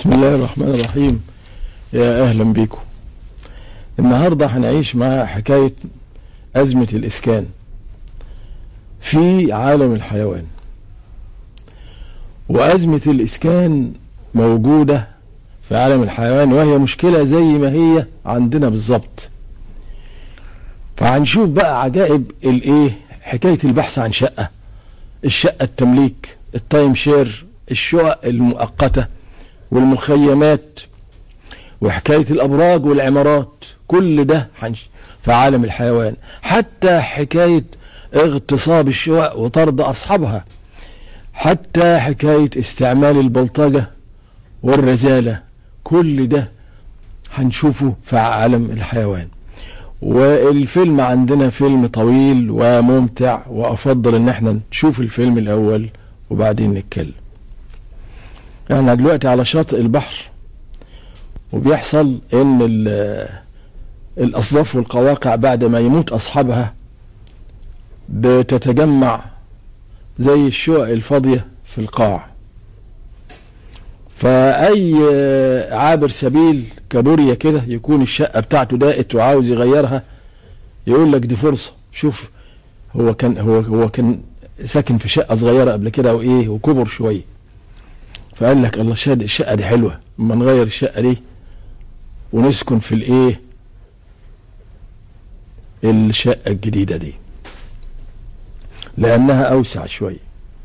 بسم الله الرحمن الرحيم يا اهلا بيكم النهارده هنعيش مع حكايه ازمه الاسكان في عالم الحيوان وازمه الاسكان موجوده في عالم الحيوان وهي مشكله زي ما هي عندنا بالظبط فهنشوف بقى عجائب الايه حكايه البحث عن شقه الشقه التمليك التايم شير الشقق المؤقته والمخيمات وحكاية الأبراج والعمارات كل ده حنش في عالم الحيوان حتى حكاية اغتصاب الشقق وطرد أصحابها حتى حكاية استعمال البلطجة والرزالة كل ده هنشوفه في عالم الحيوان والفيلم عندنا فيلم طويل وممتع وأفضل إن احنا نشوف الفيلم الأول وبعدين نتكلم احنا دلوقتي على شاطئ البحر وبيحصل ان الاصداف والقواقع بعد ما يموت اصحابها بتتجمع زي الشقق الفاضيه في القاع فاي عابر سبيل كابوريا كده يكون الشقه بتاعته ضاقت وعاوز يغيرها يقول لك دي فرصه شوف هو كان هو هو كان ساكن في شقه صغيره قبل كده وايه وكبر شويه فقال لك الله شاد الشقه دي حلوه اما نغير الشقه دي ونسكن في الايه الشقه الجديده دي لانها اوسع شويه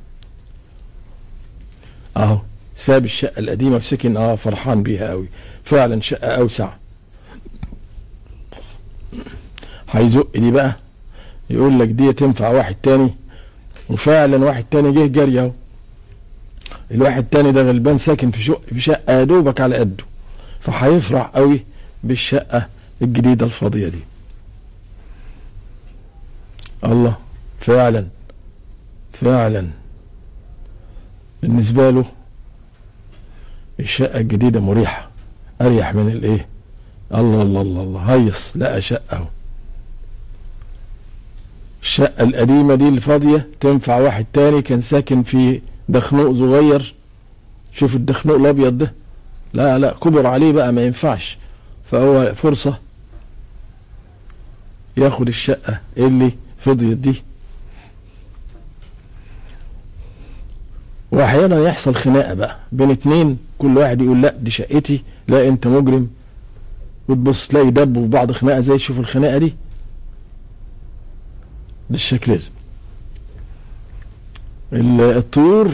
اهو ساب الشقه القديمه وسكن اه فرحان بيها قوي فعلا شقه اوسع هيزق دي بقى يقول لك دي تنفع واحد تاني وفعلا واحد تاني جه جري اهو الواحد تاني ده غلبان ساكن في شقه في شقه يا دوبك على قده فهيفرح قوي بالشقه الجديده الفاضيه دي الله فعلا فعلا بالنسبه له الشقه الجديده مريحه اريح من الايه الله الله الله الله هيص لقى شقه اهو الشقه القديمه دي الفاضيه تنفع واحد تاني كان ساكن في دخنوق صغير شوف الدخنوق الابيض ده لا لا كبر عليه بقى ما ينفعش فهو فرصة ياخد الشقة اللي فضيت دي واحيانا يحصل خناقة بقى بين اتنين كل واحد يقول لا دي شقتي لا انت مجرم وتبص تلاقي دبوا في بعض خناقة زي شوف الخناقة دي بالشكل ده الطيور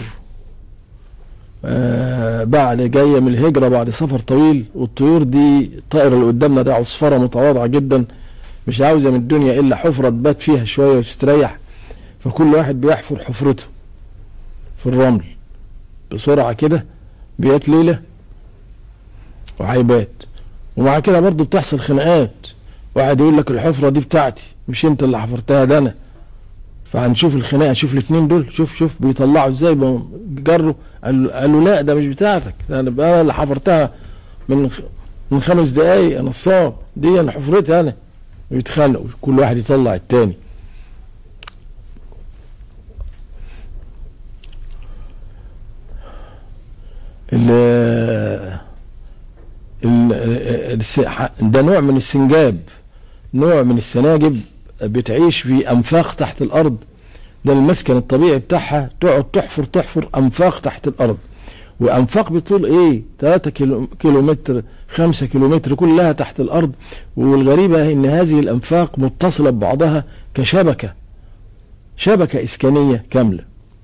آه بعد جايه من الهجره بعد سفر طويل والطيور دي الطائر اللي قدامنا ده عصفره متواضعه جدا مش عاوزه من الدنيا الا حفره تبات فيها شويه وتستريح فكل واحد بيحفر حفرته في الرمل بسرعه كده بيات ليله وهيبات ومع كده برضه بتحصل خناقات واحد يقول لك الحفره دي بتاعتي مش انت اللي حفرتها ده انا فهنشوف الخناقه شوف الاثنين دول شوف شوف بيطلعوا ازاي جروا قال له لا ده مش بتاعتك ده انا اللي حفرتها من من خمس دقايق انا نصاب دي انا حفرتها انا ويتخانقوا كل واحد يطلع التاني ال ده نوع من السنجاب نوع من السناجب بتعيش في انفاق تحت الارض ده المسكن الطبيعي بتاعها تقعد تحفر تحفر انفاق تحت الارض وانفاق بطول ايه 3 كيلو, كيلو متر 5 كيلو متر كلها تحت الارض والغريبة ان هذه الانفاق متصلة ببعضها كشبكة شبكة اسكانية كاملة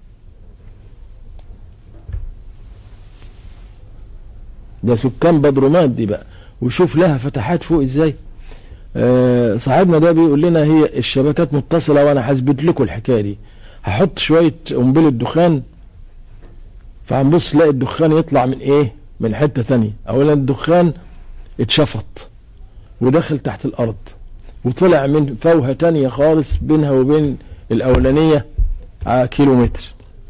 ده سكان بدرومات دي بقى وشوف لها فتحات فوق ازاي آه صاحبنا ده بيقول لنا هي الشبكات متصلة وانا هثبت لكم الحكاية دي هحط شوية قنبلة دخان فهنبص نلاقي الدخان يطلع من ايه من حتة تانية اولا الدخان اتشفط ودخل تحت الارض وطلع من فوهة تانية خالص بينها وبين الاولانية على كيلو متر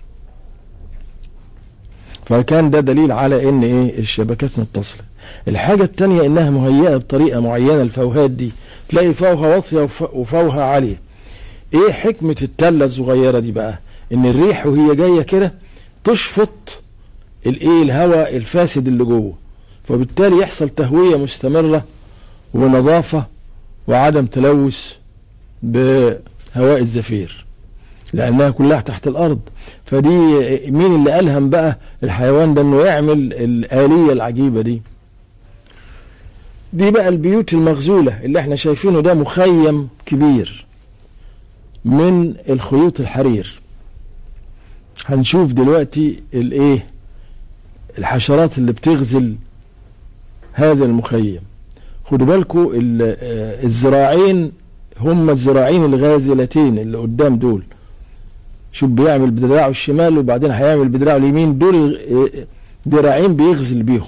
فكان ده دليل على ان ايه الشبكات متصله الحاجة التانية انها مهيئة بطريقة معينة الفوهات دي تلاقي فوهة واطية وفوهة عالية ايه حكمة التلة الصغيرة دي بقى ان الريح وهي جاية كده تشفط الايه الهواء الفاسد اللي جوه فبالتالي يحصل تهويه مستمره ونظافه وعدم تلوث بهواء الزفير لانها كلها تحت الارض فدي مين اللي الهم بقى الحيوان ده انه يعمل الاليه العجيبه دي دي بقى البيوت المغزوله اللي احنا شايفينه ده مخيم كبير من الخيوط الحرير هنشوف دلوقتي الايه الحشرات اللي بتغزل هذا المخيم خدوا بالكم الزراعين هم الزراعين الغازلتين اللي قدام دول شوف بيعمل بدراعه الشمال وبعدين هيعمل بدراعه اليمين دول دراعين بيغزل بيهم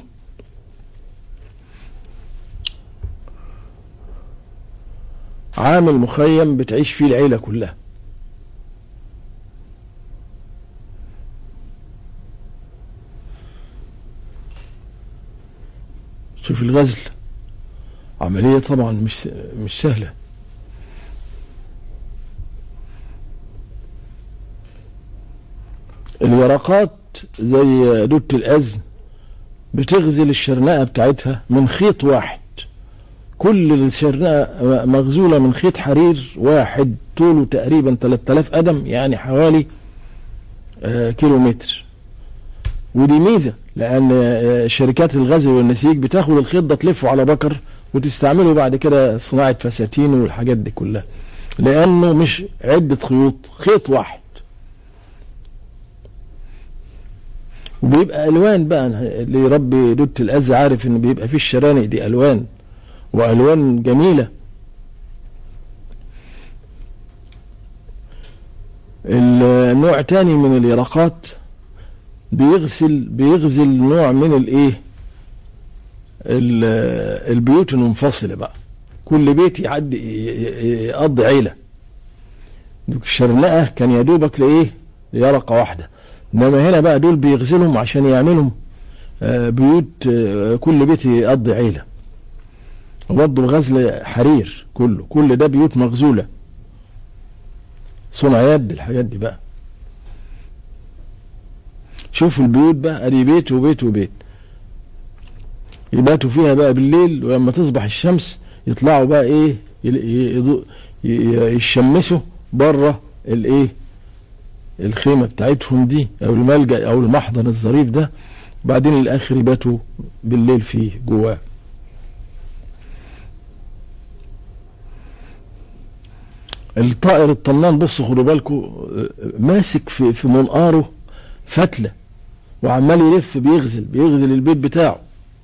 عامل مخيم بتعيش فيه العيلة كلها شوف الغزل عملية طبعا مش مش سهلة الورقات زي دودة الأذن بتغزل الشرنقة بتاعتها من خيط واحد كل الشرنقة مغزولة من خيط حرير واحد طوله تقريبا 3000 قدم يعني حوالي آه كيلو متر ودي ميزة لأن آه شركات الغزل والنسيج بتاخد الخيط ده تلفه على بكر وتستعمله بعد كده صناعة فساتين والحاجات دي كلها لأنه مش عدة خيوط خيط واحد وبيبقى ألوان بقى اللي يربي دودة الأز عارف إن بيبقى فيه الشرانق دي ألوان والوان جميله النوع تاني من اليرقات بيغسل بيغزل نوع من الايه البيوت المنفصله بقى كل بيت يعدي يقضي عيله الشرنقه كان يا دوبك لايه يرقه واحده انما هنا بقى دول بيغزلهم عشان يعملوا بيوت كل بيت يقضي عيله وبرضه غزل حرير كله كل ده بيوت مغزولة صنع يد الحاجات دي بقى شوفوا البيوت بقى ادي بيت وبيت وبيت يباتوا فيها بقى بالليل ولما تصبح الشمس يطلعوا بقى ايه يشمسوا بره الايه الخيمة بتاعتهم دي او الملجأ او المحضن الظريف ده وبعدين الاخر يباتوا بالليل فيه جواه الطائر الطنان بصوا خدوا بالكم ماسك في في منقاره فتله وعمال يلف بيغزل بيغزل البيت بتاعه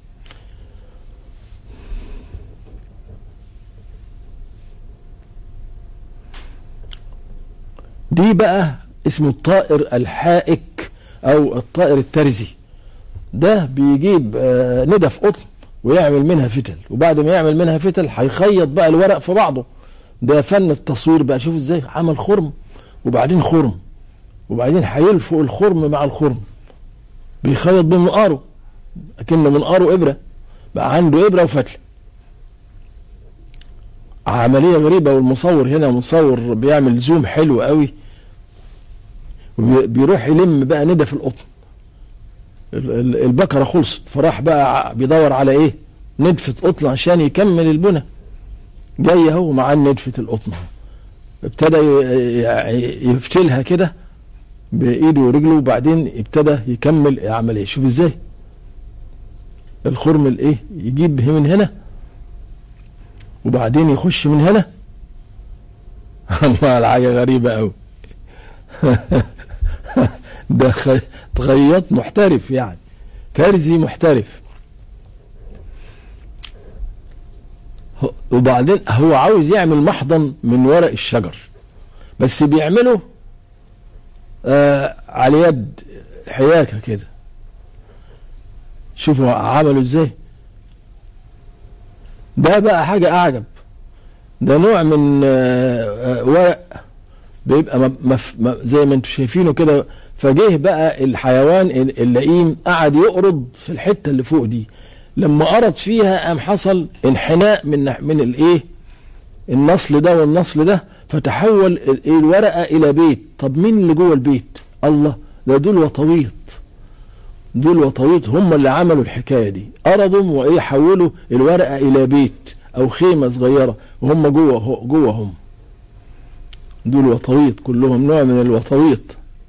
دي بقى اسمه الطائر الحائك او الطائر الترزي ده بيجيب ندف قطن ويعمل منها فتل وبعد ما يعمل منها فتل هيخيط بقى الورق في بعضه ده فن التصوير بقى شوف ازاي عمل خرم وبعدين خرم وبعدين هيلفق الخرم مع الخرم بيخيط بمنقاره اكنه منقاره ابره بقى عنده ابره وفتله عمليه غريبه والمصور هنا مصور بيعمل زوم حلو قوي بيروح يلم بقى ندف القطن البكره خلصت فراح بقى بيدور على ايه ندفه قطن عشان يكمل البنى جاي اهو مع ندفة القطن ابتدى يفتلها كده بايده ورجله وبعدين ابتدى يكمل العمليه شوف ازاي الخرم الايه يجيب من هنا وبعدين يخش من هنا الله الحاجه غريبه قوي ده خياط محترف يعني ترزي محترف وبعدين هو عاوز يعمل محضن من ورق الشجر بس بيعمله آه على يد حياكه كده شوفوا عملوا ازاي ده بقى حاجة أعجب ده نوع من آه ورق بيبقى مف زي ما انتم شايفينه كده فجه بقى الحيوان اللئيم قعد يقرض في الحتة اللي فوق دي لما قرض فيها قام حصل انحناء من من الايه النصل ده والنصل ده فتحول الورقه الى بيت طب مين اللي جوه البيت الله ده دول وطويط دول وطويط هم اللي عملوا الحكايه دي ارضوا وايه حولوا الورقه الى بيت او خيمه صغيره وهم جوه جوه هم دول وطويط كلهم نوع من الوطويط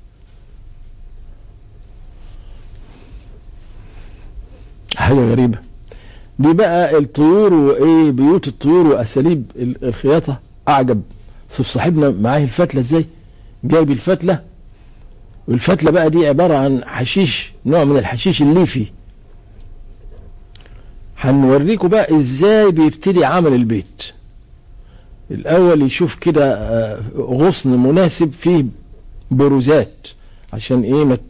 حاجه غريبه دي بقى الطيور وايه بيوت الطيور واساليب الخياطه اعجب شوف صاحبنا معاه الفتله ازاي جايب الفتله والفتله بقى دي عباره عن حشيش نوع من الحشيش الليفي هنوريكم بقى ازاي بيبتدي عمل البيت الاول يشوف كده غصن مناسب فيه بروزات عشان ايه ما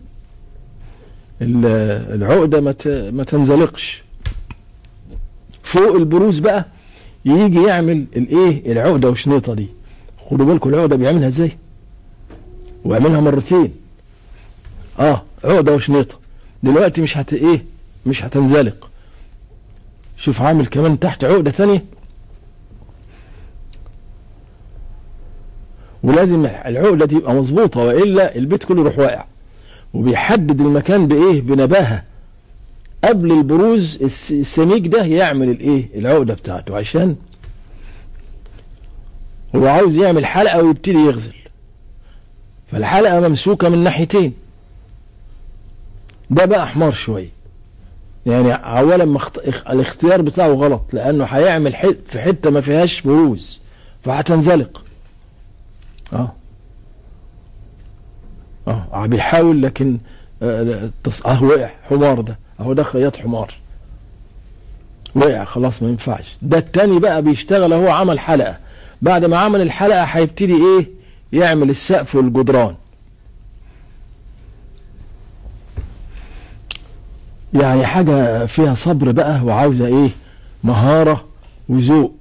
العقده ما تنزلقش فوق البروز بقى يجي يعمل الايه العقده وشنيطه دي خدوا بالكم العقده بيعملها ازاي ويعملها مرتين اه عقده وشنيطه دلوقتي مش هت ايه مش هتنزلق شوف عامل كمان تحت عقده ثانيه ولازم العقده دي تبقى مظبوطه والا البيت كله يروح واقع وبيحدد المكان بايه بنباهه قبل البروز السميك ده يعمل الايه العقده بتاعته عشان هو عاوز يعمل حلقه ويبتدي يغزل فالحلقه ممسوكه من ناحيتين ده بقى حمار شويه يعني اولا مخت... الاختيار بتاعه غلط لانه هيعمل حت... في حته ما فيهاش بروز فهتنزلق اه اه بيحاول لكن اه, اه وقع حمار ده اهو ده خياط حمار وقع خلاص ما ينفعش ده التاني بقى بيشتغل اهو عمل حلقه بعد ما عمل الحلقه هيبتدي ايه يعمل السقف والجدران يعني حاجه فيها صبر بقى وعاوزه ايه مهاره وذوق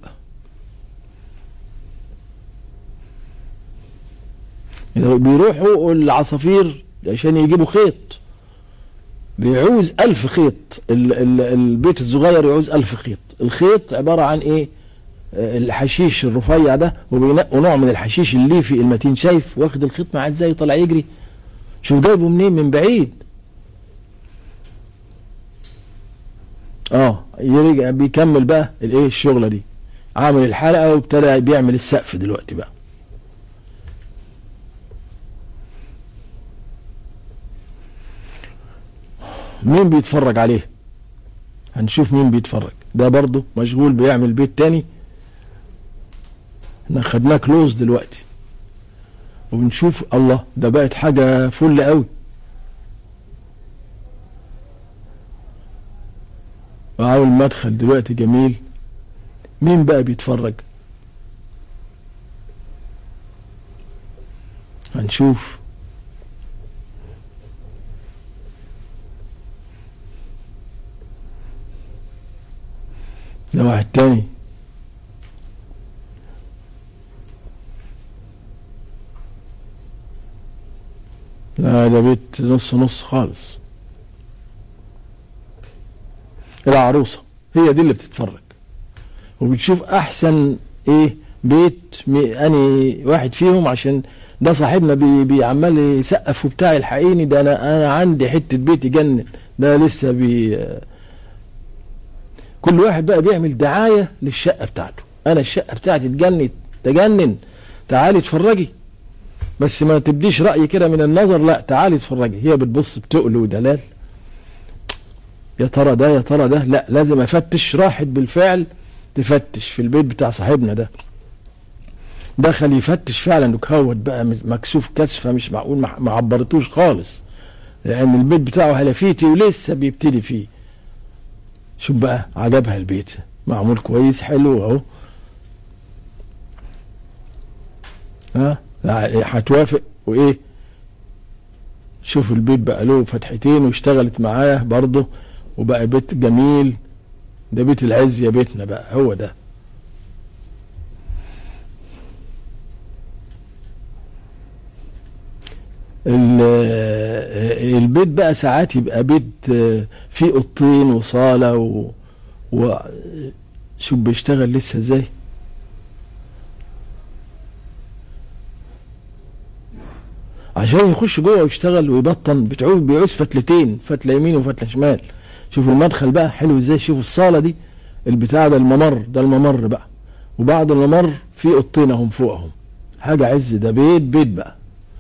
بيروحوا العصافير عشان يجيبوا خيط بيعوز ألف خيط ال ال البيت الصغير يعوز ألف خيط الخيط عبارة عن إيه الحشيش الرفيع ده وبينقوا نوع من الحشيش الليفي المتين شايف واخد الخيط معاه ازاي طالع يجري شوف جايبه منين من بعيد اه يرجع بيكمل بقى الايه الشغله دي عامل الحلقه وابتدى بيعمل السقف دلوقتي بقى مين بيتفرج عليه هنشوف مين بيتفرج ده برضه مشغول بيعمل بيت تاني احنا خدناه كلوز دلوقتي وبنشوف الله ده بقت حاجة فل قوي وعاول مدخل دلوقتي جميل مين بقى بيتفرج هنشوف ده واحد تاني لا ده بيت نص نص خالص العروسة هي دي اللي بتتفرج وبتشوف احسن ايه بيت اني واحد فيهم عشان ده صاحبنا بي بيعمل يسقف وبتاع الحقيني ده انا انا عندي حته بيت يجنن ده لسه بي كل واحد بقى بيعمل دعايه للشقه بتاعته انا الشقه بتاعتي تجنن تجنن تعالي اتفرجي بس ما تبديش رأي كده من النظر لا تعالي اتفرجي هي بتبص بتقل ودلال يا ترى ده يا ترى ده لا لازم افتش راحت بالفعل تفتش في البيت بتاع صاحبنا ده دخل يفتش فعلا وكهوت بقى مكسوف كسفه مش معقول ما عبرتوش خالص لان البيت بتاعه هلفيتي ولسه بيبتدي فيه شوف بقى عجبها البيت معمول كويس حلو اهو ها هتوافق وايه شوف البيت بقى له فتحتين واشتغلت معاه برضه وبقى بيت جميل ده بيت العز يا بيتنا بقى هو ده البيت بقى ساعات يبقى بيت فيه اوضتين وصاله و... و... شوف بيشتغل لسه ازاي عشان يخش جوه ويشتغل ويبطن بتعوز بيعوز فتلتين فتله يمين وفتله شمال شوفوا المدخل بقى حلو ازاي شوفوا الصاله دي البتاع ده الممر ده الممر بقى وبعد الممر في اوضتين اهم فوقهم حاجه عز ده بيت بيت بقى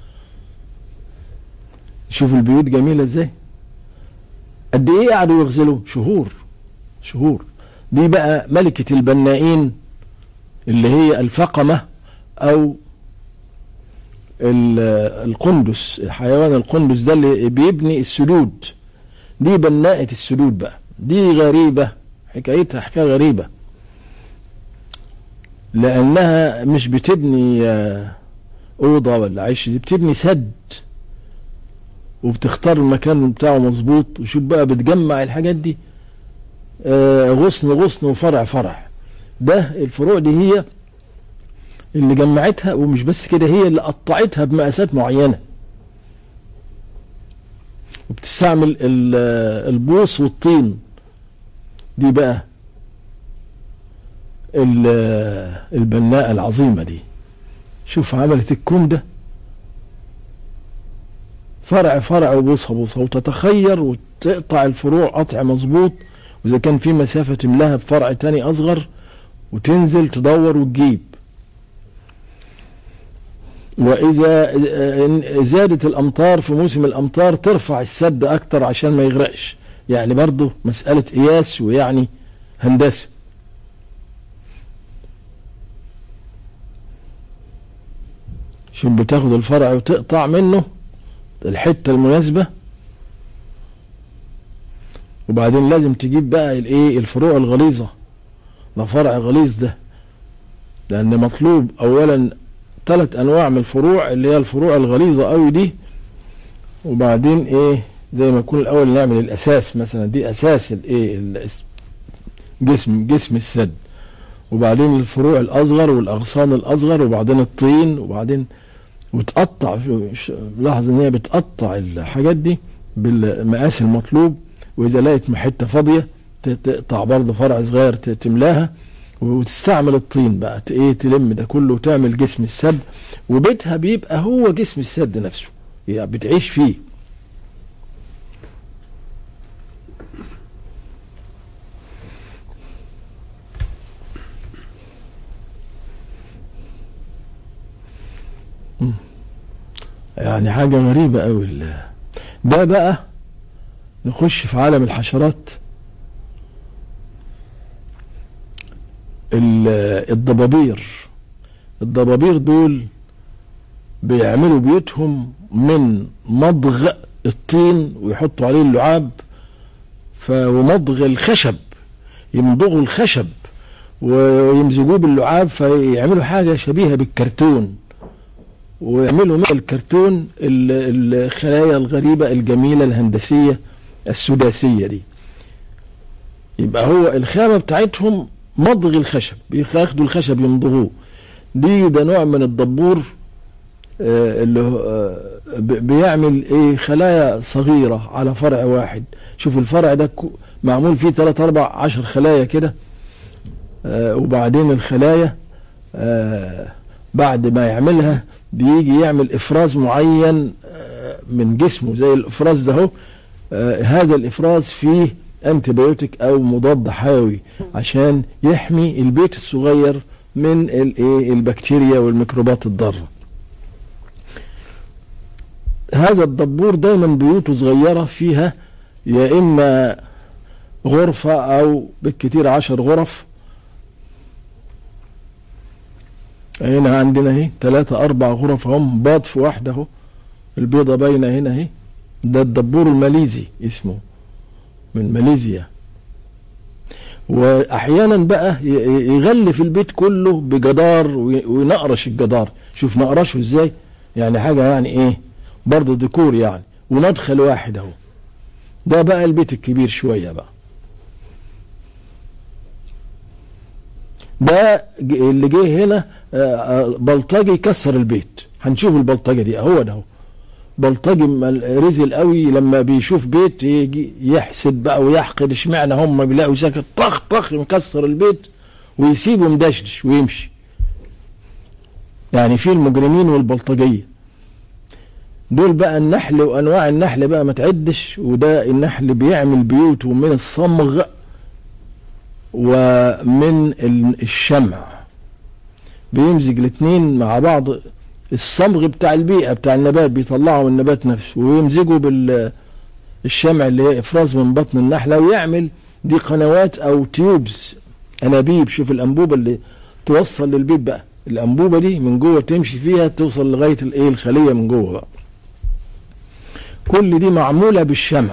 شوفوا البيوت جميله ازاي قد ايه قعدوا يغزلوا شهور شهور دي بقى ملكه البنائين اللي هي الفقمه او القندس حيوان القندس ده اللي بيبني السدود دي بناءة السدود بقى دي غريبة حكايتها حكاية غريبة لأنها مش بتبني أوضة ولا عيش دي بتبني سد وبتختار المكان بتاعه مظبوط وشوف بقى بتجمع الحاجات دي غصن غصن وفرع فرع ده الفروع دي هي اللي جمعتها ومش بس كده هي اللي قطعتها بمقاسات معينه وبتستعمل البوص والطين دي بقى البناءة العظيمة دي شوف عملت الكون ده فرع فرع وبوصة بوصة وتتخير وتقطع الفروع قطع مظبوط وإذا كان في مسافة تملاها بفرع تاني أصغر وتنزل تدور وتجيب وإذا زادت الأمطار في موسم الأمطار ترفع السد أكتر عشان ما يغرقش يعني برضه مسألة قياس ويعني هندسة شوف بتاخد الفرع وتقطع منه الحتة المناسبة وبعدين لازم تجيب بقى الايه الفروع الغليظة ده فرع غليظ ده لأن مطلوب أولا ثلاث انواع من الفروع اللي هي الفروع الغليظه قوي دي وبعدين ايه زي ما يكون الاول نعمل الاساس مثلا دي اساس الايه جسم جسم السد وبعدين الفروع الاصغر والاغصان الاصغر وبعدين الطين وبعدين وتقطع لاحظ ان هي بتقطع الحاجات دي بالمقاس المطلوب واذا لقيت حته فاضيه تقطع برضه فرع صغير تملاها وتستعمل الطين بقى ايه تلم ده كله وتعمل جسم السد وبيتها بيبقى هو جسم السد نفسه يعني بتعيش فيه يعني حاجة غريبة أوي ده بقى نخش في عالم الحشرات الضبابير الضبابير دول بيعملوا بيوتهم من مضغ الطين ويحطوا عليه اللعاب ومضغ الخشب يمضغوا الخشب ويمزجوه باللعاب فيعملوا حاجة شبيهة بالكرتون ويعملوا من الكرتون الخلايا الغريبة الجميلة الهندسية السداسية دي يبقى هو الخامة بتاعتهم مضغ الخشب بياخدوا الخشب يمضغوه دي ده نوع من الدبور آه اللي آه بيعمل ايه خلايا صغيرة على فرع واحد شوفوا الفرع ده معمول فيه 3 4 10 خلايا كده آه وبعدين الخلايا بعد ما يعملها بيجي يعمل افراز معين من جسمه زي الافراز ده اهو هذا الافراز فيه انتبيوتيك او مضاد حيوي عشان يحمي البيت الصغير من الايه البكتيريا والميكروبات الضاره هذا الدبور دايما بيوته صغيره فيها يا اما غرفه او بالكتير عشر غرف هنا عندنا اهي ثلاثة أربع غرف هم باض في واحدة اهو البيضة باينة هنا اهي ده الدبور الماليزي اسمه من ماليزيا واحيانا بقى يغلف البيت كله بجدار وينقرش الجدار شوف نقرشه ازاي يعني حاجه يعني ايه برضه ديكور يعني ومدخل واحد اهو ده بقى البيت الكبير شويه بقى ده اللي جه هنا بلطجي كسر البيت هنشوف البلطجه دي اهو ده اهو بلطجي رزل قوي لما بيشوف بيت يجي يحسد بقى ويحقد اشمعنى هم بيلاقوا ساكت طخ طخ مكسر البيت ويسيبه مدشدش ويمشي يعني في المجرمين والبلطجيه دول بقى النحل وانواع النحل بقى ما تعدش وده النحل بيعمل بيوته من الصمغ ومن الشمع بيمزج الاثنين مع بعض الصمغ بتاع البيئة بتاع النبات بيطلعه من النبات نفسه ويمزجه بالشمع اللي هي افراز من بطن النحلة ويعمل دي قنوات او تيوبز انابيب شوف الانبوبة اللي توصل للبيت بقى الانبوبة دي من جوه تمشي فيها توصل لغاية الايه الخلية من جوه بقى كل دي معمولة بالشمع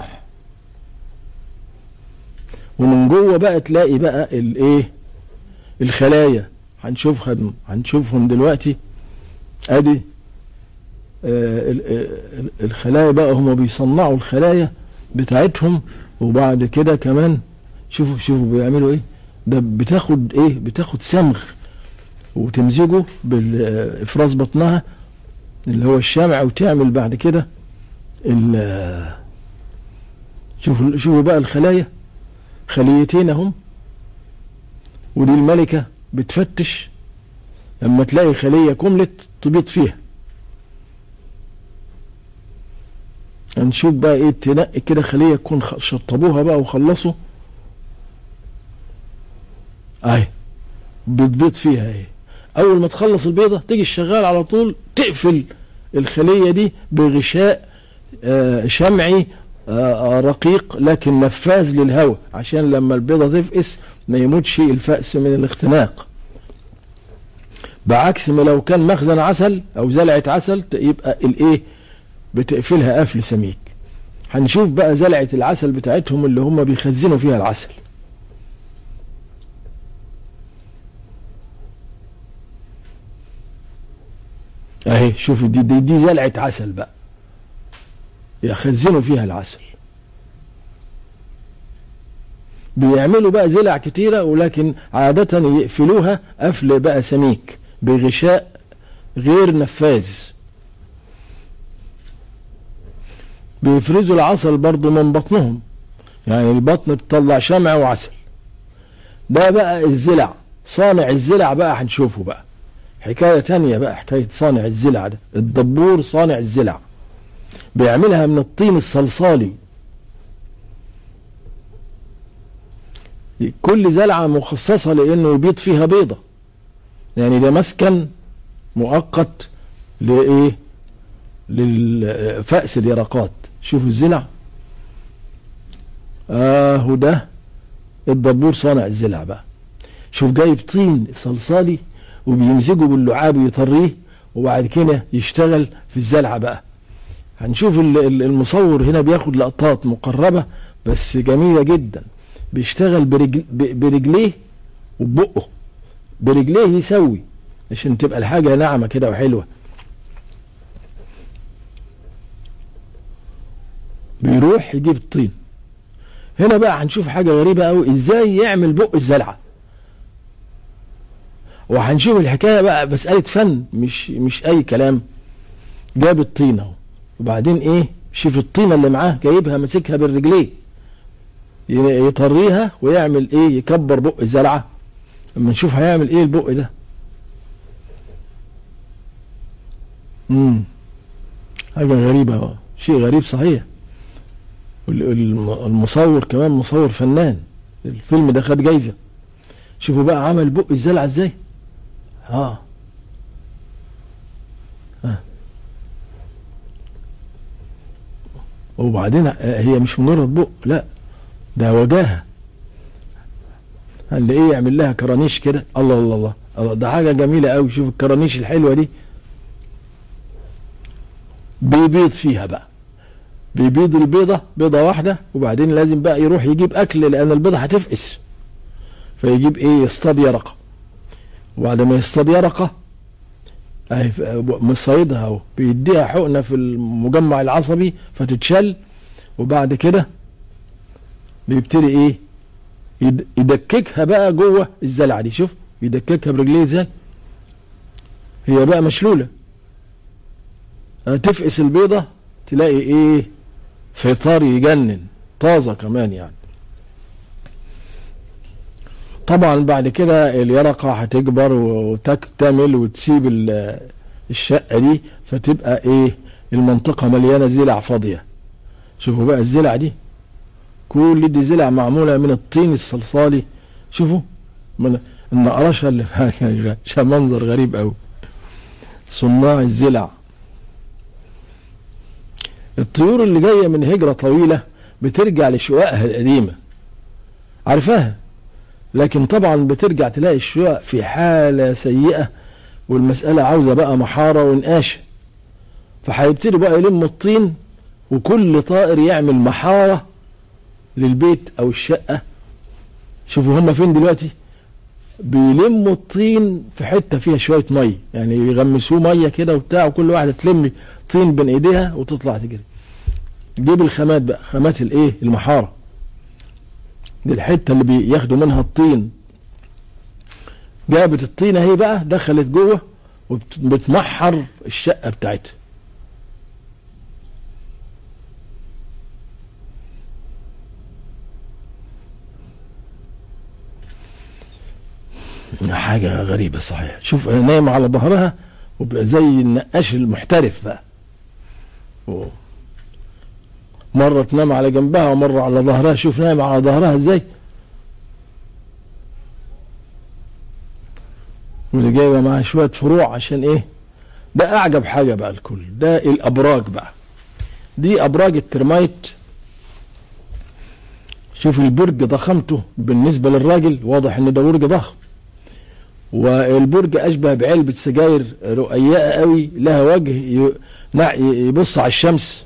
ومن جوه بقى تلاقي بقى الايه الخلايا هنشوفها هنشوفهم دلوقتي ادي آه الخلايا بقى هم بيصنعوا الخلايا بتاعتهم وبعد كده كمان شوفوا شوفوا بيعملوا ايه ده بتاخد ايه بتاخد صمغ وتمزجه بالافراز بطنها اللي هو الشمع وتعمل بعد كده شوفوا شوفوا بقى الخلايا خليتين اهم ودي الملكة بتفتش لما تلاقي خلية كملت تبيض فيها هنشوف بقى ايه تنقي كده خلية تكون شطبوها بقى وخلصوا اهي بتبيض فيها اهي اول ما تخلص البيضة تيجي الشغال على طول تقفل الخلية دي بغشاء آه شمعي آه رقيق لكن نفاذ للهواء عشان لما البيضة تفقس ما يموتش الفأس من الاختناق بعكس ما لو كان مخزن عسل او زلعة عسل يبقى الايه بتقفلها قفل سميك هنشوف بقى زلعة العسل بتاعتهم اللي هم بيخزنوا فيها العسل اهي شوف دي, دي, دي زلعة عسل بقى يخزنوا فيها العسل بيعملوا بقى زلع كتيرة ولكن عادة يقفلوها قفل بقى سميك بغشاء غير نفاذ بيفرزوا العسل برضو من بطنهم يعني البطن بتطلع شمع وعسل ده بقى الزلع صانع الزلع بقى هنشوفه بقى حكاية تانية بقى حكاية صانع الزلع ده الدبور صانع الزلع بيعملها من الطين الصلصالي كل زلعة مخصصة لأنه يبيض فيها بيضة يعني ده مسكن مؤقت لإيه للفأس اليرقات شوفوا الزلع آه ده الدبور صانع الزلع بقى شوف جايب طين صلصالي وبيمزجه باللعاب ويطريه وبعد كده يشتغل في الزلعة بقى هنشوف المصور هنا بياخد لقطات مقربة بس جميلة جدا بيشتغل برجل برجليه وبقه برجليه يسوي عشان تبقى الحاجة ناعمة كده وحلوة بيروح يجيب الطين هنا بقى هنشوف حاجة غريبة قوي ازاي يعمل بق الزلعة وهنشوف الحكاية بقى مسألة فن مش مش أي كلام جاب الطين اهو وبعدين إيه شوف الطينة اللي معاه جايبها ماسكها بالرجليه يطريها ويعمل إيه يكبر بق الزلعة اما نشوف هيعمل إيه البق ده امم حاجة غريبة شيء غريب صحيح المصور كمان مصور فنان الفيلم ده خد جايزة شوفوا بقى عمل بق الزلعة ازاي اه اه وبعدين هي مش مجرد بق لا ده وجاهه اللي ايه يعمل لها كرانيش كده الله الله الله ده حاجه جميله قوي شوف الكرانيش الحلوه دي بيبيض فيها بقى بيبيض البيضة بيضة واحدة وبعدين لازم بقى يروح يجيب أكل لأن البيضة هتفقس فيجيب إيه يصطاد يرقة وبعد ما يصطاد يرقة أهي مصيدها أهو بيديها حقنة في المجمع العصبي فتتشل وبعد كده بيبتدي إيه يدككها بقى جوه الزلعة دي شوف يدككها برجليه ازاي هي بقى مشلولة تفقس البيضة تلاقي ايه فطار يجنن طازة كمان يعني طبعا بعد كده اليرقة هتكبر وتكتمل وتسيب الشقة دي فتبقى ايه المنطقة مليانة زلع فاضية شوفوا بقى الزلع دي كل دي زلع معمولة من الطين الصلصالي شوفوا من النقرشة اللي فيها شا منظر غريب قوي صناع الزلع الطيور اللي جاية من هجرة طويلة بترجع لشقائها القديمة عارفاها لكن طبعا بترجع تلاقي الشقق في حالة سيئة والمسألة عاوزة بقى محارة ونقاشة فهيبتدوا بقى يلموا الطين وكل طائر يعمل محارة للبيت أو الشقة شوفوا هم فين دلوقتي بيلموا الطين في حتة فيها شوية مية يعني يغمسوه مية كده وبتاع وكل واحدة تلم طين بين ايديها وتطلع تجري جيب الخامات بقى خامات الايه المحارة دي الحتة اللي بياخدوا منها الطين جابت الطينة اهي بقى دخلت جوه وبتمحر الشقة بتاعتها حاجة غريبة صحيح شوف نايمة على ظهرها وبقى زي النقاش المحترف بقى مرة تنام على جنبها ومرة على ظهرها شوف نايمة على ظهرها ازاي واللي جايبة معاها شوية فروع عشان ايه ده اعجب حاجة بقى الكل ده الابراج بقى دي ابراج الترمايت شوف البرج ضخامته بالنسبة للراجل واضح ان ده برج ضخم والبرج اشبه بعلبة سجاير رقيقة قوي لها وجه يبص على الشمس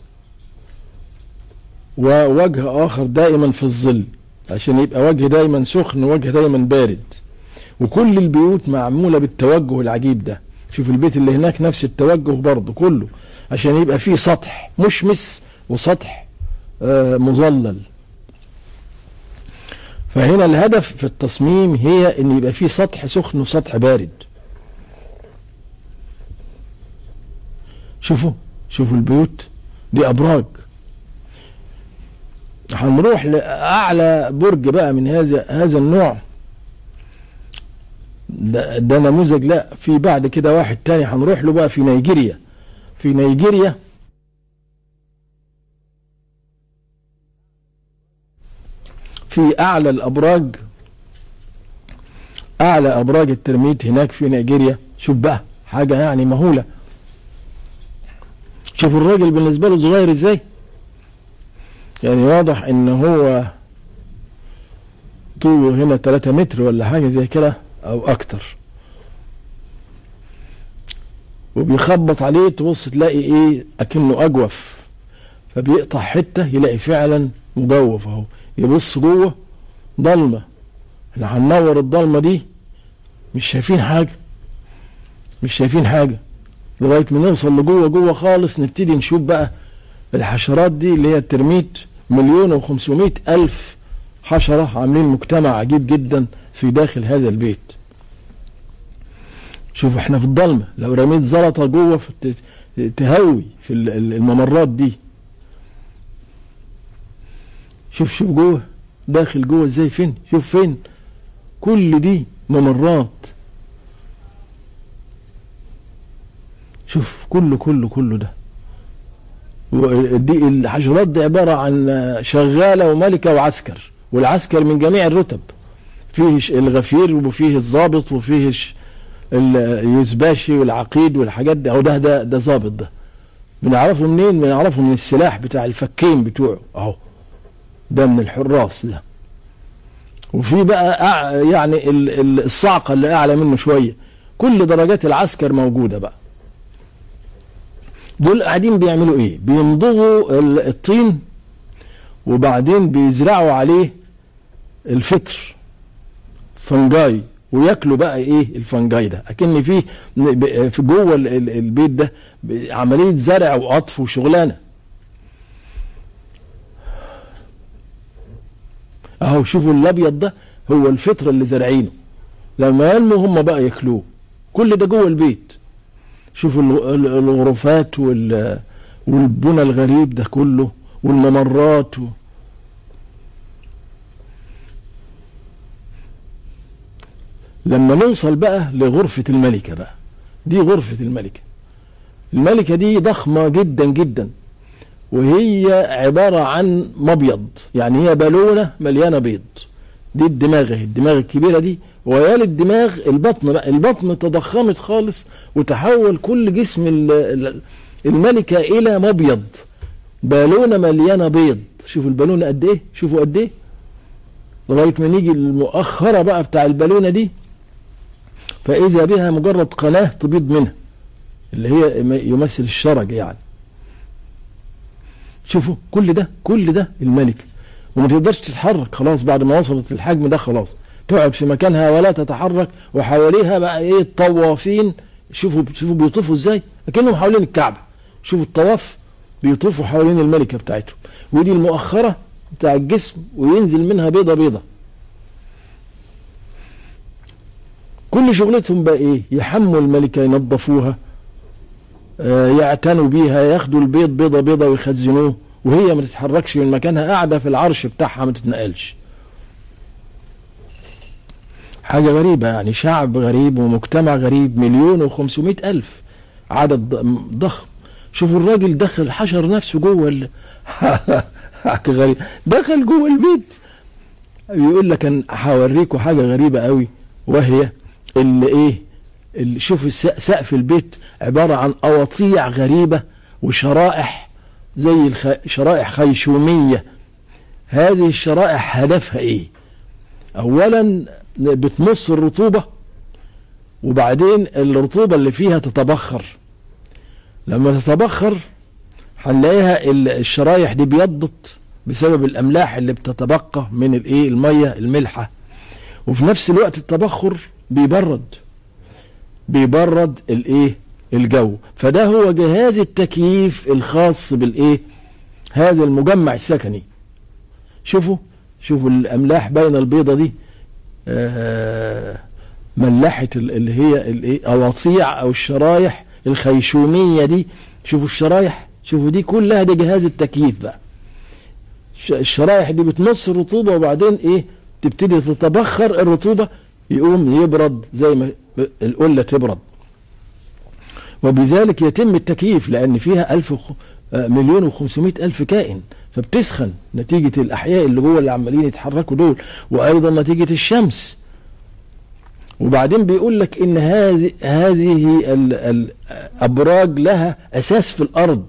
ووجه اخر دائما في الظل عشان يبقى وجه دايما سخن ووجه دايما بارد وكل البيوت معمولة بالتوجه العجيب ده شوف البيت اللي هناك نفس التوجه برضه كله عشان يبقى فيه سطح مشمس وسطح آه مظلل فهنا الهدف في التصميم هي ان يبقى فيه سطح سخن وسطح بارد شوفوا شوفوا البيوت دي ابراج هنروح لاعلى برج بقى من هذا هذا النوع ده, ده نموذج لا في بعد كده واحد تاني هنروح له بقى في نيجيريا في نيجيريا في اعلى الابراج اعلى ابراج الترميت هناك في نيجيريا شوف بقى حاجه يعني مهوله شوف الراجل بالنسبه له صغير ازاي يعني واضح ان هو طوله هنا 3 متر ولا حاجه زي كده او اكتر وبيخبط عليه تبص تلاقي ايه اكنه اجوف فبيقطع حته يلاقي فعلا مجوف اهو يبص جوه ضلمه احنا هننور الضلمه دي مش شايفين حاجه مش شايفين حاجه لغايه ما نوصل لجوه جوه خالص نبتدي نشوف بقى الحشرات دي اللي هي الترميت مليون وخمسمائة ألف حشرة عاملين مجتمع عجيب جدا في داخل هذا البيت شوف احنا في الضلمة لو رميت زلطة جوه تهوي في الممرات دي شوف شوف جوه داخل جوه ازاي فين شوف فين كل دي ممرات شوف كله كله كله ده دي الحشرات دي عبارة عن شغالة وملكة وعسكر والعسكر من جميع الرتب فيه الغفير وفيه الضابط وفيه اليزباشي والعقيد والحاجات دي اهو ده ده ده ظابط ده بنعرفه منين؟ بنعرفه من السلاح بتاع الفكين بتوعه اهو ده من الحراس ده وفي بقى يعني الصعقة اللي أعلى منه شوية كل درجات العسكر موجودة بقى دول قاعدين بيعملوا ايه بيمضغوا الطين وبعدين بيزرعوا عليه الفطر فنجاي وياكلوا بقى ايه الفنجاي ده اكن في في جوه البيت ده عمليه زرع وقطف وشغلانه اهو شوفوا الابيض ده هو الفطر اللي زارعينه لما ينمو هم بقى ياكلوه كل ده جوه البيت شوفوا الغرفات والبنى الغريب ده كله والممرات و... لما نوصل بقى لغرفة الملكة بقى دي غرفة الملكة الملكة دي ضخمة جدا جدا وهي عبارة عن مبيض يعني هي بالونة مليانة بيض دي الدماغ اهي الدماغ الكبيرة دي ويالي الدماغ البطن بقى البطن تضخمت خالص وتحول كل جسم ال- ال- الملكة إلى مبيض بالونة مليانة بيض شوفوا البالونة قد إيه شوفوا قد إيه لغاية ما نيجي المؤخرة بقى بتاع البالونة دي فإذا بها مجرد قناة تبيض منها اللي هي يمثل الشرج يعني شوفوا كل ده كل ده الملكة وما تقدرش تتحرك خلاص بعد ما وصلت الحجم ده خلاص تقعد في مكانها ولا تتحرك وحواليها بقى ايه الطوافين شوفوا شوفوا بيطوفوا ازاي اكنهم حوالين الكعبة شوفوا الطواف بيطوفوا حوالين الملكة بتاعتهم ودي المؤخرة بتاع الجسم وينزل منها بيضة بيضة كل شغلتهم بقى ايه يحموا الملكة ينظفوها آه، يعتنوا بيها ياخدوا البيض بيضة بيضة ويخزنوه وهي ما تتحركش من مكانها قاعدة في العرش بتاعها ما تتنقلش حاجة غريبة يعني شعب غريب ومجتمع غريب مليون وخمسمائة ألف عدد ض- ضخم شوفوا الراجل دخل حشر نفسه جوه ال... حاجة غريبة دخل جوه البيت بيقول لك انا هوريكم حاجة غريبة قوي وهي اللي ايه اللي شوف الس- سقف البيت عبارة عن أواطيع غريبة وشرائح زي الخ... شرائح خيشومية هذه الشرائح هدفها ايه اولا بتمص الرطوبة وبعدين الرطوبة اللي فيها تتبخر لما تتبخر هنلاقيها ال- الشرايح دي بيضت بسبب الاملاح اللي بتتبقى من الايه الميه الملحه وفي نفس الوقت التبخر بيبرد بيبرد الايه الجو فده هو جهاز التكييف الخاص بالايه هذا المجمع السكني شوفوا شوفوا الاملاح بين البيضه دي آه، ملحت ال- اللي هي الايه اواطيع او الشرايح الخيشوميه دي شوفوا الشرايح شوفوا دي كلها دي جهاز التكييف بقى الش- الشرايح دي بتمص الرطوبه وبعدين ايه تبتدي تتبخر الرطوبه يقوم يبرد زي ما القله تبرد وبذلك يتم التكييف لان فيها ألف وخ... آه، مليون وخمسمائة ألف كائن فبتسخن نتيجة الأحياء اللي جوه اللي عمالين يتحركوا دول وأيضا نتيجة الشمس وبعدين بيقول لك إن هذه هذه ال- الأبراج لها أساس في الأرض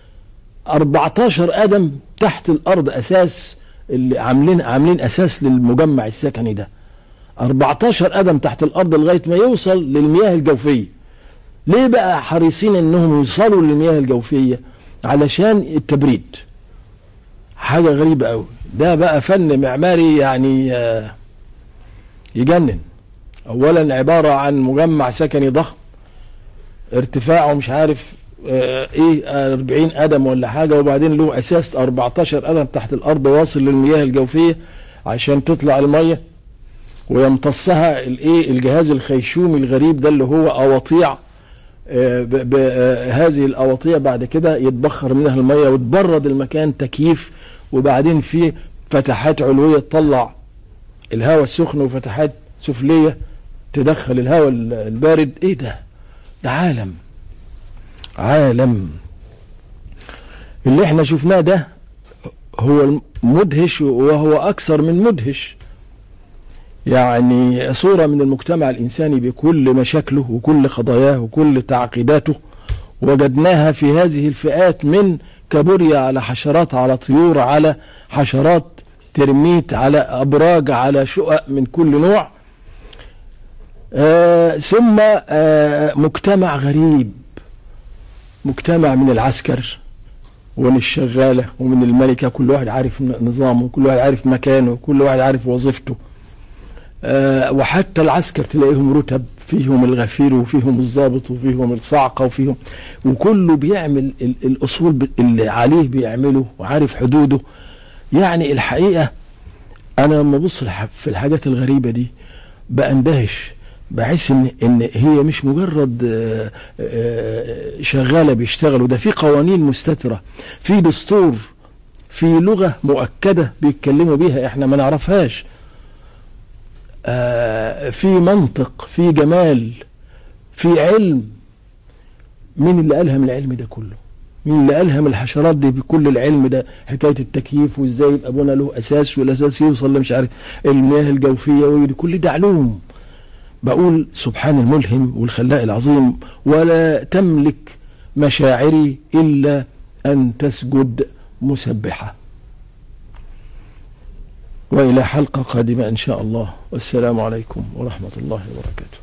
14 قدم تحت الأرض أساس اللي عاملين عاملين أساس للمجمع السكني ده 14 قدم تحت الأرض لغاية ما يوصل للمياه الجوفية ليه بقى حريصين انهم يوصلوا للمياه الجوفيه علشان التبريد حاجه غريبه قوي ده بقى فن معماري يعني آه، يجنن اولا عباره عن مجمع سكني ضخم ارتفاعه مش عارف آه، ايه آه، 40 قدم ولا حاجه وبعدين له اساس 14 قدم تحت الارض واصل للمياه الجوفيه عشان تطلع الميه ويمتصها الايه الجهاز الخيشومي الغريب ده اللي هو اواطيع آه، ب- ب- آه، هذه الاواطيع بعد كده يتبخر منها الميه وتبرد المكان تكييف وبعدين في فتحات علويه تطلع الهواء السخن وفتحات سفليه تدخل الهواء ال- البارد ايه ده ده عالم عالم اللي احنا شفناه ده هو مدهش وهو اكثر من مدهش يعني صورة من المجتمع الإنساني بكل مشاكله وكل قضاياه وكل تعقيداته وجدناها في هذه الفئات من كابوريا على حشرات على طيور على حشرات ترميت على أبراج على شقق من كل نوع آه ثم آه مجتمع غريب مجتمع من العسكر ومن الشغالة ومن الملكة كل واحد عارف نظامه كل واحد عارف مكانه كل واحد عارف وظيفته آه، وحتى العسكر تلاقيهم رتب فيهم الغفير وفيهم الضابط وفيهم الصعقة وفيهم وكله بيعمل ال- الأصول ب- اللي عليه بيعمله وعارف حدوده يعني الحقيقة أنا لما أبص الح- في الحاجات الغريبة دي بأندهش بحس ان ان هي مش مجرد آه، آه، شغاله بيشتغلوا ده في قوانين مستتره في دستور في لغه مؤكده بيتكلموا بيها احنا ما نعرفهاش آه، في منطق في جمال في علم مين اللي ألهم العلم ده كله مين اللي ألهم الحشرات دي بكل العلم ده حكاية التكييف وإزاي يبقى بنا له أساس والأساس يوصل لمش عارف المياه الجوفية وكل ده علوم بقول سبحان الملهم والخلاق العظيم ولا تملك مشاعري إلا أن تسجد مسبحة وإلى حلقة قادمة إن شاء الله والسلام عليكم ورحمة الله وبركاته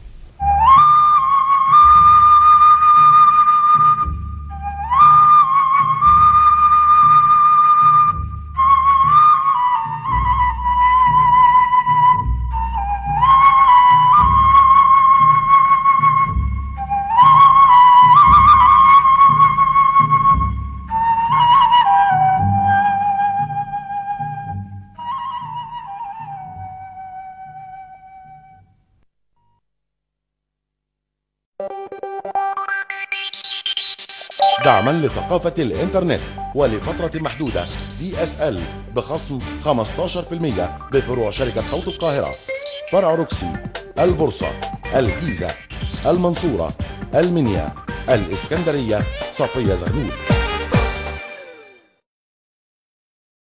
دعما لثقافة الإنترنت ولفترة محدودة دي اس ال بخصم 15% بفروع شركة صوت القاهرة فرع روكسي البورصة الجيزة المنصورة المنيا الإسكندرية صفية زغلول